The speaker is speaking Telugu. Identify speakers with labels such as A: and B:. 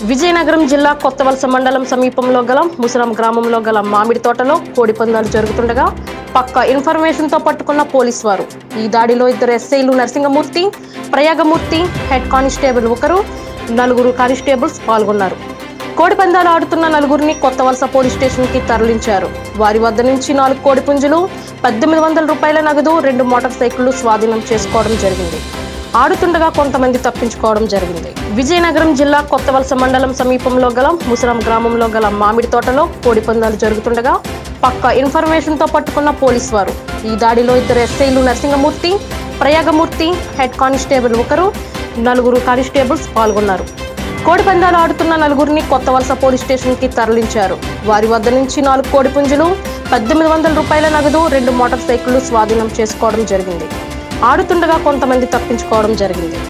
A: విజయనగరం జిల్లా కొత్తవలస మండలం సమీపంలో గల ముసరం గ్రామంలో గల మామిడి తోటలో కోడి పందాలు జరుగుతుండగా పక్క ఇన్ఫర్మేషన్తో పట్టుకున్న పోలీస్ వారు ఈ దాడిలో ఇద్దరు ఎస్ఐలు నరసింగమూర్తి ప్రయాగమూర్తి హెడ్ కానిస్టేబుల్ ఒకరు నలుగురు కానిస్టేబుల్స్ పాల్గొన్నారు కోడి పందాలు ఆడుతున్న నలుగురిని కొత్త వలస పోలీస్ స్టేషన్ కి తరలించారు వారి వద్ద నుంచి నాలుగు కోడి పుంజులు పద్దెనిమిది వందల రూపాయల నగదు రెండు మోటార్ సైకిళ్లు స్వాధీనం చేసుకోవడం జరిగింది ఆడుతుండగా కొంతమంది తప్పించుకోవడం జరిగింది విజయనగరం జిల్లా కొత్త వలస మండలం సమీపంలో గల ముసరం గ్రామంలో గల మామిడి తోటలో కోడి పందాలు జరుగుతుండగా పక్క ఇన్ఫర్మేషన్తో పట్టుకున్న పోలీస్ వారు ఈ దాడిలో ఇద్దరు ఎస్ఐలు నరసింగమూర్తి ప్రయాగమూర్తి హెడ్ కానిస్టేబుల్ ఒకరు నలుగురు కానిస్టేబుల్స్ పాల్గొన్నారు కోడి పందాలు ఆడుతున్న నలుగురిని కొత్త వలస పోలీస్ స్టేషన్ కి తరలించారు వారి వద్ద నుంచి నాలుగు కోడి పుంజులు పద్దెనిమిది వందల రూపాయల నగదు రెండు మోటార్ సైకిళ్లు స్వాధీనం చేసుకోవడం జరిగింది ఆడుతుండగా కొంతమంది తప్పించుకోవడం జరిగింది